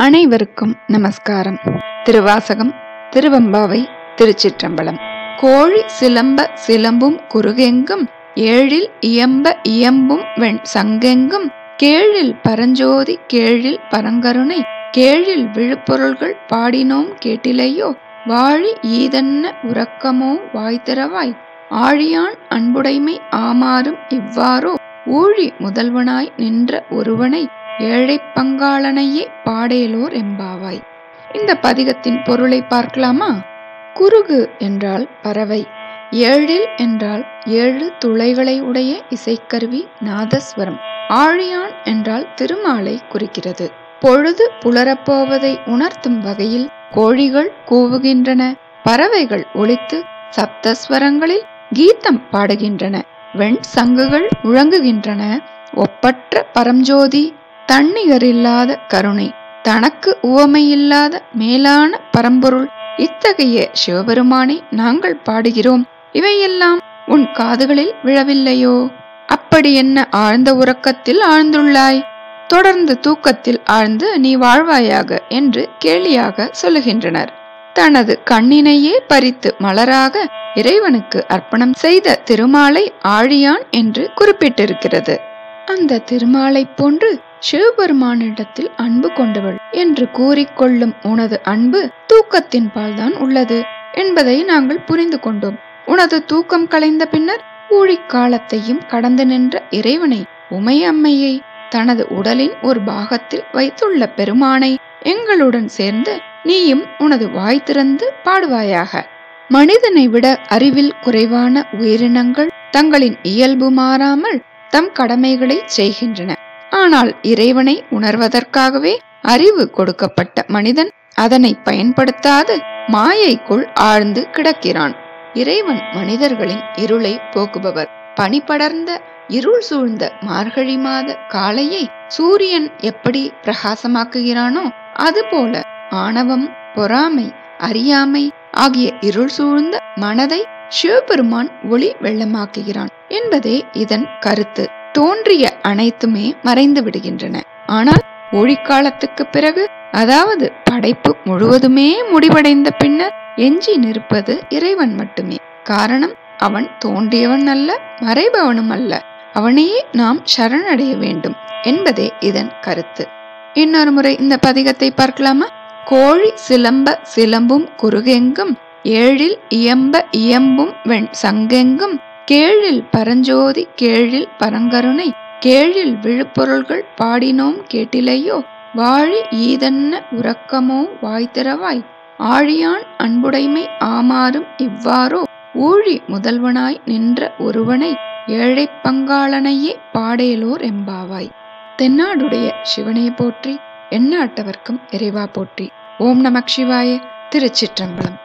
அனைவருக்கும் நமஸ்காரம் திருவாசகம் திருவம்பாவை திருச்சிற்றம்பலம் கோழி சிலம்ப சிலம்பும் குறுகெங்கும் ஏழில் இயம்ப இயம்பும் வெண் சங்கெங்கும் கேழில் பரஞ்சோதி கேழில் பரங்கருணை கேழில் விழுப்பொருள்கள் பாடினோம் கேட்டிலையோ வாழி ஈதன்ன உறக்கமோ வாய்த்திறவாய் ஆழியான் அன்புடைமை ஆமாறும் இவ்வாறோ ஊழி முதல்வனாய் நின்ற ஒருவனை ஏழைப் பங்காளனையே பாடேலோர் எம்பாவாய் இந்த பதிகத்தின் பொருளை பார்க்கலாமா குருகு என்றால் பறவை ஏழில் என்றால் ஏழு துளைகளை உடைய இசைக்கருவி நாதஸ்வரம் ஆழியான் என்றால் திருமாலை குறிக்கிறது பொழுது புலரப்போவதை உணர்த்தும் வகையில் கோழிகள் கூவுகின்றன பறவைகள் ஒலித்து சப்தஸ்வரங்களில் கீதம் பாடுகின்றன வெண் சங்குகள் முழங்குகின்றன ஒப்பற்ற பரம்ஜோதி தன்னிகரில்லாத கருணை தனக்கு உவமையில்லாத மேலான பரம்பொருள் இத்தகைய சிவபெருமானை நாங்கள் பாடுகிறோம் இவையெல்லாம் உன் காதுகளில் விழவில்லையோ அப்படி என்ன ஆழ்ந்த உறக்கத்தில் ஆழ்ந்துள்ளாய் தொடர்ந்து தூக்கத்தில் ஆழ்ந்து நீ வாழ்வாயாக என்று கேலியாக சொல்லுகின்றனர் தனது கண்ணினையே பறித்து மலராக இறைவனுக்கு அர்ப்பணம் செய்த திருமாலை ஆழியான் என்று குறிப்பிட்டிருக்கிறது அந்த திருமாலைப் போன்று சிவபெருமானிடத்தில் அன்பு கொண்டவள் என்று கூறிக்கொள்ளும் உனது அன்பு தூக்கத்தின் பால்தான் உள்ளது என்பதை நாங்கள் புரிந்து கொண்டோம் உனது தூக்கம் கலைந்த பின்னர் ஊழிக்காலத்தையும் கடந்து நின்ற இறைவனை உமையம்மையை தனது உடலின் ஒரு பாகத்தில் வைத்துள்ள பெருமானை எங்களுடன் சேர்ந்து நீயும் உனது வாய் திறந்து பாடுவாயாக மனிதனை விட அறிவில் குறைவான உயிரினங்கள் தங்களின் இயல்பு மாறாமல் தம் கடமைகளை செய்கின்றன ஆனால் இறைவனை உணர்வதற்காகவே அறிவு கொடுக்கப்பட்ட மனிதன் அதனை பயன்படுத்தாது மாயைக்குள் ஆழ்ந்து கிடக்கிறான் இறைவன் மனிதர்களின் இருளை போக்குபவர் பனி படர்ந்த இருள் சூழ்ந்த மார்கழி மாத காலையை சூரியன் எப்படி பிரகாசமாக்குகிறானோ அதுபோல ஆணவம் பொறாமை அறியாமை ஆகிய இருள் சூழ்ந்த மனதை சிவபெருமான் ஒளி வெள்ளமாக்குகிறான் என்பதே இதன் கருத்து தோன்றிய அனைத்துமே மறைந்து விடுகின்றன ஆனால் ஒழிக்காலத்துக்கு பிறகு அதாவது படைப்பு முழுவதுமே முடிவடைந்த பின்னர் எஞ்சி நிற்பது இறைவன் மட்டுமே காரணம் அவன் தோன்றியவன் அல்ல மறைபவனும் அல்ல அவனையே நாம் சரணடைய வேண்டும் என்பதே இதன் கருத்து இன்னொரு முறை இந்த பதிகத்தை பார்க்கலாமா கோழி சிலம்ப சிலம்பும் குறுகெங்கும் ஏழில் இயம்ப இயம்பும் வெண் சங்கெங்கும் கேழில் பரஞ்சோதி கேழில் பரங்கருணை கேழில் விழுப்பொருள்கள் பாடினோம் கேட்டிலையோ வாழி ஈதன்ன உறக்கமோ வாய்த்திறவாய் ஆழியான் அன்புடைமை ஆமாறும் இவ்வாறோ ஊழி முதல்வனாய் நின்ற ஒருவனை ஏழைப் பங்காளனையே பாடேலோர் எம்பாவாய் தென்னாடுடைய சிவனை போற்றி எண்ணாட்டவர்க்கும் இறைவா போற்றி ஓம் நமக் சிவாய திருச்சிற்றம்பலம்